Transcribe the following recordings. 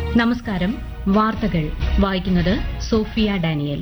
നമസ്കാരം വാർത്തകൾ വായിക്കുന്നത് സോഫിയ ഡാനിയൽ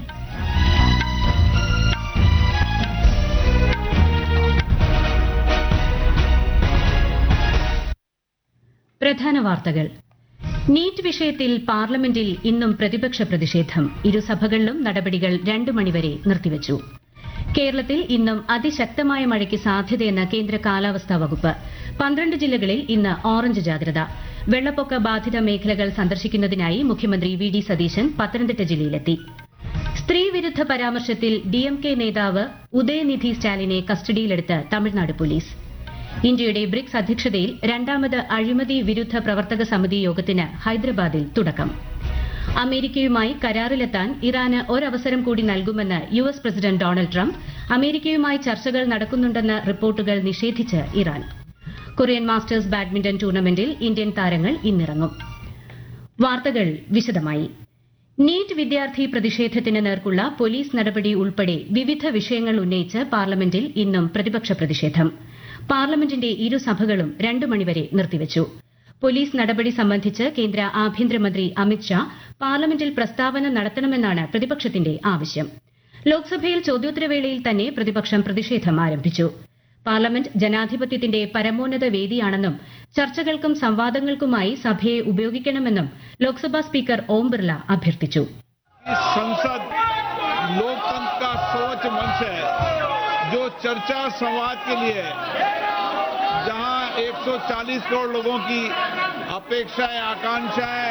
പ്രധാന വാർത്തകൾ നീറ്റ് വിഷയത്തിൽ പാർലമെന്റിൽ ഇന്നും പ്രതിപക്ഷ പ്രതിഷേധം ഇരുസഭകളിലും നടപടികൾ രണ്ടു മണിവരെ നിർത്തിവച്ചു കേരളത്തിൽ ഇന്നും അതിശക്തമായ മഴയ്ക്ക് സാധ്യതയെന്ന് കേന്ദ്ര കാലാവസ്ഥാ വകുപ്പ് പന്ത്രണ്ട് ജില്ലകളിൽ ഇന്ന് ഓറഞ്ച് ജാഗ്രത വെള്ളപ്പൊക്ക ബാധിത മേഖലകൾ സന്ദർശിക്കുന്നതിനായി മുഖ്യമന്ത്രി വി ഡി സതീശൻ പത്തനംതിട്ട ജില്ലയിലെത്തി സ്ത്രീവിരുദ്ധ പരാമർശത്തിൽ ഡിഎംകെ നേതാവ് ഉദയനിധി സ്റ്റാലിനെ കസ്റ്റഡിയിലെടുത്ത് തമിഴ്നാട് പോലീസ് ഇന്ത്യയുടെ ബ്രിക്സ് അധ്യക്ഷതയിൽ രണ്ടാമത് അഴിമതി വിരുദ്ധ പ്രവർത്തക സമിതി യോഗത്തിന് ഹൈദരാബാദിൽ തുടക്കം അമേരിക്കയുമായി കരാറിലെത്താൻ ഇറാന് ഒരവസരം കൂടി നൽകുമെന്ന് U S president Donald Trump അമേരിക്കയുമായി ചർച്ചകൾ നടക്കുന്നുണ്ടെന്ന റിപ്പോർട്ടുകൾ നിഷേധിച്ച് ഇറാൻ കൊറിയൻ മാസ്റ്റേഴ്സ് ബാഡ്മിന്റൺ ടൂർണമെന്റിൽ ഇന്ത്യൻ താരങ്ങൾ ഇന്നിറങ്ങും വാർത്തകൾ വിശദമായി നീറ്റ് വിദ്യാർത്ഥി പ്രതിഷേധത്തിന് നേർക്കുള്ള പോലീസ് നടപടി ഉൾപ്പെടെ വിവിധ വിഷയങ്ങൾ ഉന്നയിച്ച് പാർലമെന്റിൽ ഇന്നും പ്രതിപക്ഷ പ്രതിഷേധം പാർലമെന്റിന്റെ ഇരുസഭകളും രണ്ടു മണിവരെ നിർത്തിവച്ചു പോലീസ് നടപടി സംബന്ധിച്ച് കേന്ദ്ര ആഭ്യന്തരമന്ത്രി അമിത്ഷാ പാർലമെന്റിൽ പ്രസ്താവന നടത്തണമെന്നാണ് പ്രതിപക്ഷത്തിന്റെ ആവശ്യം ലോക്സഭയിൽ ചോദ്യോത്തരവേളയിൽ തന്നെ പ്രതിപക്ഷം പ്രതിഷേധം ആരംഭിച്ചു പാർലമെന്റ് ജനാധിപത്യത്തിന്റെ പരമോന്നത വേദിയാണെന്നും ചർച്ചകൾക്കും സംവാദങ്ങൾക്കുമായി സഭയെ ഉപയോഗിക്കണമെന്നും ലോക്സഭാ സ്പീക്കർ ഓം ബിർല അഭ്യർത്ഥിച്ചു इस संसद लोकतंत्र का सर्वोच्च मंच है जो चर्चा संवाद के लिए है। जहां 140 करोड़ लोगों की अपेक्षाएं आकांक्षाएं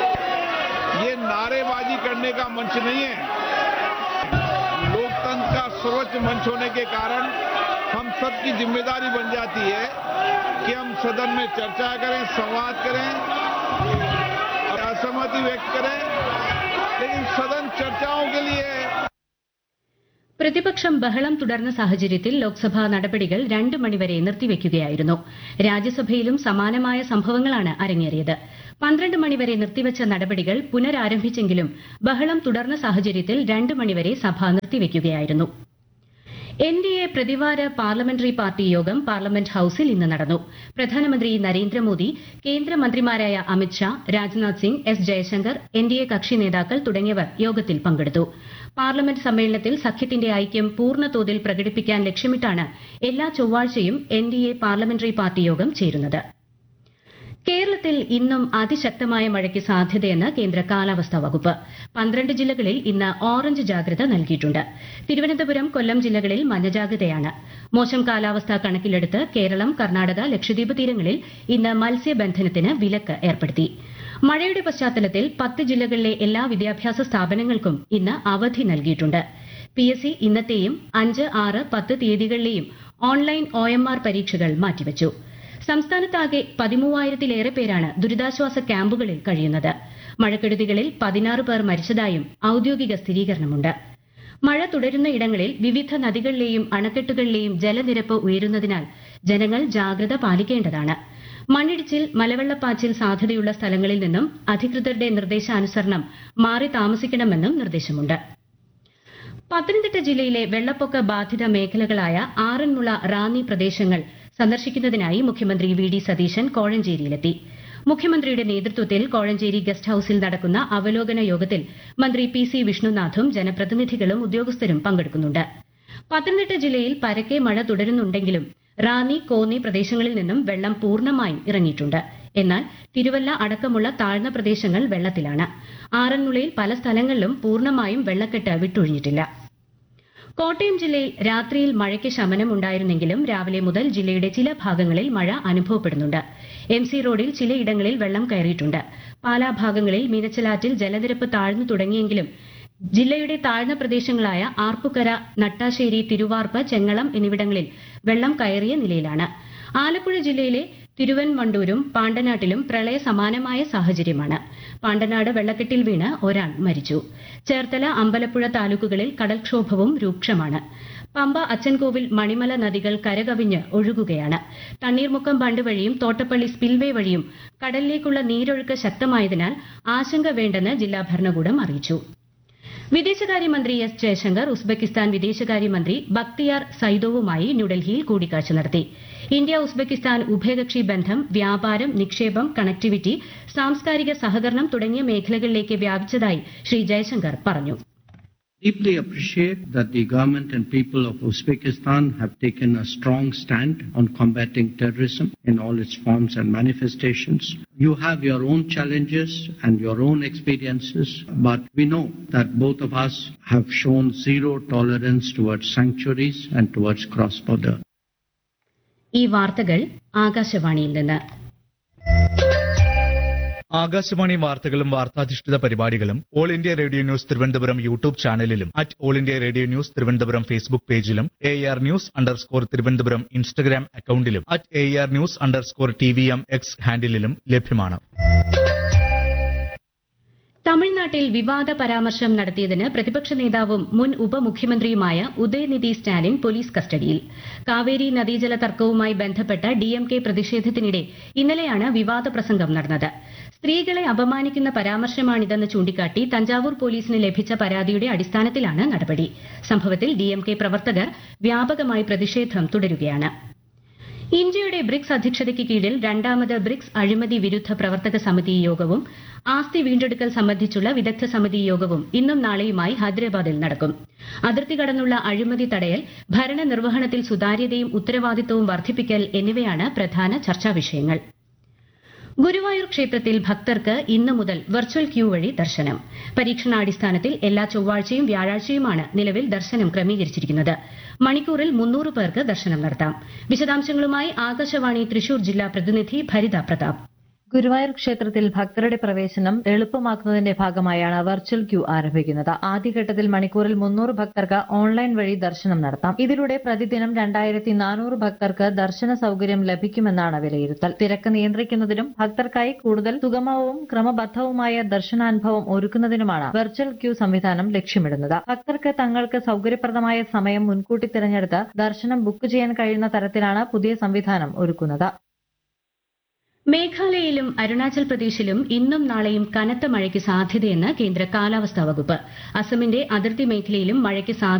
ये नारेबाजी करने का मंच नहीं है लोकतंत्र का सर्वोच्च मंच होने के कारण हम सबकी जिम्मेदारी बन जाती है कि हम सदन में चर्चा करें संवाद करें और असहमति व्यक्त करें लेकिन सदन चर्चाओं के लिए है പ്രതിപക്ഷം ബഹളം തുടർന്ന സാഹചര്യത്തിൽ ലോക്സഭാ നടപടികൾ രണ്ടു മണിവരെ നിർത്തിവെക്കുകയായിരുന്നു രാജ്യസഭയിലും സമാനമായ സംഭവങ്ങളാണ് അരങ്ങേറിയത് പന്ത്രണ്ട് മണിവരെ നിർത്തിവച്ച നടപടികൾ പുനരാരംഭിച്ചെങ്കിലും ബഹളം തുടർന്ന സാഹചര്യത്തിൽ രണ്ടു മണിവരെ സഭ നിർത്തിവെക്കുകയായിരുന്നു എൻ ഡി എ പ്രതിവാര പാർലമെന്ററി പാർട്ടി യോഗം പാർലമെന്റ് ഹൌസിൽ ഇന്ന് നടന്നു പ്രധാനമന്ത്രി നരേന്ദ്രമോദി കേന്ദ്രമന്ത്രിമാരായ Amit Shah Rajnath Singh S Jaishankar N D A കക്ഷി നേതാക്കൾ തുടങ്ങിയവർ യോഗത്തിൽ പങ്കെടുത്തു പാർലമെന്റ് സമ്മേളനത്തിൽ സഖ്യത്തിന്റെ ഐക്യം പൂർണ്ണതോതിൽ പ്രകടിപ്പിക്കാൻ ലക്ഷ്യമിട്ടാണ് എല്ലാ ചൊവ്വാഴ്ചയും N D A parliamentary party യോഗം ചേരുന്നത് കേരളത്തിൽ ഇന്നും അതിശക്തമായ മഴയ്ക്ക് സാധ്യതയെന്ന് കേന്ദ്ര കാലാവസ്ഥാ വകുപ്പ് പന്ത്രണ്ട് ജില്ലകളിൽ ഇന്ന് ഓറഞ്ച് ജാഗ്രത നൽകിയിട്ടുണ്ട് തിരുവനന്തപുരം കൊല്ലം ജില്ലകളിൽ മഞ്ഞജാഗ്രതയാണ് മോശം കാലാവസ്ഥ കണക്കിലെടുത്ത് കേരളം കർണാടക ലക്ഷദ്വീപ് തീരങ്ങളിൽ ഇന്ന് മത്സ്യബന്ധനത്തിന് വിലക്ക് ഏർപ്പെടുത്തി മഴയുടെ പശ്ചാത്തലത്തിൽ പത്ത് ജില്ലകളിലെ എല്ലാ വിദ്യാഭ്യാസ സ്ഥാപനങ്ങൾക്കും ഇന്ന് അവധി നൽകിയിട്ടുണ്ട് പി എസ് സി ഇന്നത്തെയും അഞ്ച് ആറ് പത്ത് തീയതികളിലെയും ഓൺലൈൻ ഒ എം ആർ പരീക്ഷകൾ മാറ്റിവച്ചു സംസ്ഥാനത്താകെ പതിമൂവായിരത്തിലേറെ പേരാണ് ദുരിതാശ്വാസ ക്യാമ്പുകളിൽ കഴിയുന്നത് മഴക്കെടുതികളിൽ പതിനാറ് പേർ മരിച്ചതായും ഔദ്യോഗിക സ്ഥിരീകരണമുണ്ട് മഴ തുടരുന്ന ഇടങ്ങളിൽ വിവിധ നദികളിലെയും അണക്കെട്ടുകളിലെയും ജലനിരപ്പ് ഉയരുന്നതിനാൽ ജനങ്ങൾ ജാഗ്രത പാലിക്കേണ്ടതാണ് മണ്ണിടിച്ചിൽ മലവെള്ളപ്പാച്ചിൽ സാധ്യതയുള്ള സ്ഥലങ്ങളിൽ നിന്നും അധികൃതരുടെ നിർദ്ദേശാനുസരണം മാറി താമസിക്കണമെന്നും നിർദ്ദേശമുണ്ട് പത്തനംതിട്ട ജില്ലയിലെ വെള്ളപ്പൊക്ക ബാധിത മേഖലകളായ ആറന്മുള റാന്നി പ്രദേശങ്ങൾ സന്ദർശിക്കുന്നതിനായി മുഖ്യമന്ത്രി വി ഡി സതീശൻ കോഴഞ്ചേരിയിലെത്തി മുഖ്യമന്ത്രിയുടെ നേതൃത്വത്തിൽ കോഴഞ്ചേരി ഗസ്റ്റ് ഹൌസിൽ നടക്കുന്ന അവലോകന യോഗത്തിൽ മന്ത്രി പി സി വിഷ്ണുനാഥും ജനപ്രതിനിധികളും ഉദ്യോഗസ്ഥരും പങ്കെടുക്കുന്നുണ്ട് പത്തനംതിട്ട ജില്ലയിൽ പരക്കെ മഴ തുടരുന്നുണ്ടെങ്കിലും റാന്നി കോന്നി പ്രദേശങ്ങളിൽ നിന്നും വെള്ളം പൂർണ്ണമായും ഇറങ്ങിയിട്ടുണ്ട് എന്നാൽ തിരുവല്ല അടക്കമുള്ള താഴ്ന്ന പ്രദേശങ്ങൾ വെള്ളത്തിലാണ് ആറന്മുളയിൽ പല സ്ഥലങ്ങളിലും പൂർണ്ണമായും വെള്ളക്കെട്ട് വിട്ടൊഴിഞ്ഞിട്ടില്ല കോട്ടയം ജില്ലയിൽ രാത്രിയിൽ മഴയ്ക്ക് ശമനമുണ്ടായിരുന്നെങ്കിലും രാവിലെ മുതൽ ജില്ലയുടെ ചില ഭാഗങ്ങളിൽ മഴ അനുഭവപ്പെടുന്നുണ്ട് എം സി റോഡിൽ ചിലയിടങ്ങളിൽ വെള്ളം കയറിയിട്ടുണ്ട് പാലാ ഭാഗങ്ങളിൽ മീനച്ചലാറ്റിൽ ജലനിരപ്പ് താഴ്ന്നു തുടങ്ങിയെങ്കിലും ജില്ലയുടെ താഴ്ന്ന പ്രദേശങ്ങളായ ആർപ്പുക്കര നട്ടാശ്ശേരി തിരുവാർപ്പ് ചെങ്ങളം എന്നിവിടങ്ങളിൽ വെള്ളം കയറിയ നിലയിലാണ് ആലപ്പുഴ ജില്ലയിലെ തിരുവൻവണ്ടൂരും പാണ്ടനാട്ടിലും പ്രളയ സമാനമായ സാഹചര്യമാണ് പാണ്ടനാട് വെള്ളക്കെട്ടിൽ വീണ് ഒരാൾ മരിച്ചു ചേർത്തല അമ്പലപ്പുഴ താലൂക്കുകളിൽ കടൽക്ഷോഭവും രൂക്ഷമാണ് പമ്പ അച്ചൻകോവിൽ മണിമല നദികൾ കരകവിഞ്ഞ് ഒഴുകുകയാണ് തണ്ണീർമുക്കം ബണ്ട് വഴിയും തോട്ടപ്പള്ളി സ്പിൽവേ വഴിയും കടലിലേക്കുള്ള നീരൊഴുക്ക് ശക്തമായതിനാൽ ആശങ്ക വേണ്ടെന്ന് ജില്ലാ ഭരണകൂടം അറിയിച്ചു വിദേശകാര്യമന്ത്രി എസ് ജയശങ്കർ ഉസ്ബെക്കിസ്ഥാൻ വിദേശകാര്യമന്ത്രി ബക്തിയാർ സൈദോവുമായി ന്യൂഡൽഹിയിൽ കൂടിക്കാഴ്ച നടത്തി ഇന്ത്യ ഉസ്ബെക്കിസ്ഥാൻ ഉഭയകക്ഷി ബന്ധം വ്യാപാരം നിക്ഷേപം കണക്ടിവിറ്റി സാംസ്കാരിക സഹകരണം തുടങ്ങിയ മേഖലകളിലേക്ക് വ്യാപിച്ചതായി ശ്രീ ജയശങ്കർ പറഞ്ഞു deeply appreciate that the government and people of Uzbekistan have taken a strong stand on combating terrorism in all its forms and manifestations. You have your own challenges and your own experiences, but we know that both of us have shown zero tolerance towards sanctuaries and towards cross-border. ഈ വാർത്തകൾ ആകാശവാണിയിൽ നിന്ന് ആകാശവാണി വാർത്തകളും വാർത്താധിഷ്ഠിത പരിപാടികളും all India radio news Thiruvananthapuram YouTube ചാനലിലും at all India radio news Thiruvananthapuram Facebook പേജിലും A R news underscore Thiruvananthapuram Instagram അക്കൌണ്ടിലും at A R news underscore T V M X ഹാൻഡിലും ലഭ്യമാണ് തമിഴ്നാട്ടിൽ വിവാദ പരാമർശം നടത്തിയതിന് പ്രതിപക്ഷ നേതാവും മുൻ ഉപമുഖ്യമന്ത്രിയുമായ ഉദയനിധി സ്റ്റാലിൻ പോലീസ് കസ്റ്റഡിയിൽ കാവേരി നദീജല തർക്കവുമായി ബന്ധപ്പെട്ട ഡിഎംകെ പ്രതിഷേധത്തിനിടെ ഇന്നലെയാണ് വിവാദ പ്രസംഗം നടന്നത് സ്ത്രീകളെ അപമാനിക്കുന്ന പരാമർശമാണിതെന്ന് ചൂണ്ടിക്കാട്ടി തഞ്ചാവൂർ പോലീസിന് ലഭിച്ച പരാതിയുടെ അടിസ്ഥാനത്തിലാണ് നടപടി സംഭവത്തിൽ ഡിഎംകെ പ്രവർത്തകർ വ്യാപകമായി പ്രതിഷേധം തുടരുകയാണ് ഇന്ത്യയുടെ ബ്രിക്സ് അധ്യക്ഷതയ്ക്ക് കീഴിൽ രണ്ടാമത് ബ്രിക്സ് അഴിമതി വിരുദ്ധ പ്രവർത്തക സമിതി യോഗവും ആസ്തി വീണ്ടെടുക്കൽ സംബന്ധിച്ചുള്ള വിദഗ്ധ സമിതി യോഗവും ഇന്നും നാളെയുമായി ഹൈദരാബാദിൽ നടക്കും അതിർത്തി കടന്നുള്ള അഴിമതി തടയൽ ഭരണനിർവഹണത്തിൽ സുതാര്യതയും ഉത്തരവാദിത്തവും വർദ്ധിപ്പിക്കൽ എന്നിവയാണ് പ്രധാന ചർച്ചാ വിഷയങ്ങൾ ഗുരുവായൂർ ക്ഷേത്രത്തിൽ ഭക്തർക്ക് ഇന്നു മുതൽ വെർച്വൽ ക്യൂ വഴി ദർശനം പരീക്ഷണാടിസ്ഥാനത്തിൽ എല്ലാ ചൊവ്വാഴ്ചയും വ്യാഴാഴ്ചയുമാണ് നിലവിൽ ദർശനം ക്രമീകരിച്ചിരിക്കുന്നത് മണിക്കൂറിൽ മുന്നൂറ് പേർക്ക് ദർശനം നടത്താം വിശദാംശങ്ങളുമായി ആകാശവാണി തൃശൂർ ജില്ലാ പ്രതിനിധി ഭരിത പ്രതാപ് ഗുരുവായൂർ ക്ഷേത്രത്തിൽ ഭക്തരുടെ പ്രവേശനം എളുപ്പമാക്കുന്നതിന്റെ ഭാഗമായാണ് വെർച്വൽ ക്യൂ ആരംഭിക്കുന്നത് ആദ്യഘട്ടത്തിൽ മണിക്കൂറിൽ മുന്നൂറ് ഭക്തർക്ക് ഓൺലൈൻ വഴി ദർശനം നടത്താം ഇതിലൂടെ പ്രതിദിനം രണ്ടായിരത്തി നാനൂറ് ഭക്തർക്ക് ദർശന സൗകര്യം ലഭിക്കുമെന്നാണ് വിലയിരുത്തൽ തിരക്ക് നിയന്ത്രിക്കുന്നതിനും ഭക്തർക്കായി കൂടുതൽ സുഗമവും ക്രമബദ്ധവുമായ ദർശനാനുഭവം ഒരുക്കുന്നതിനുമാണ് വെർച്വൽ ക്യൂ സംവിധാനം ലക്ഷ്യമിടുന്നത് ഭക്തർക്ക് തങ്ങൾക്ക് സൗകര്യപ്രദമായ സമയം മുൻകൂട്ടി തിരഞ്ഞെടുത്ത് ദർശനം ബുക്ക് ചെയ്യാൻ കഴിയുന്ന തരത്തിലാണ് പുതിയ സംവിധാനം ഒരുക്കുന്നത് മേഘാലയയിലും അരുണാചൽ പ്രദേശിലും ഇന്നും നാളെയും കനത്ത മഴയ്ക്ക് സാധ്യതയെന്ന് കേന്ദ്ര കാലാവസ്ഥാ വകുപ്പ് അസമിന്റെ അതിർത്തി മേഖലയിലും മഴയ്ക്ക് സാധ്യത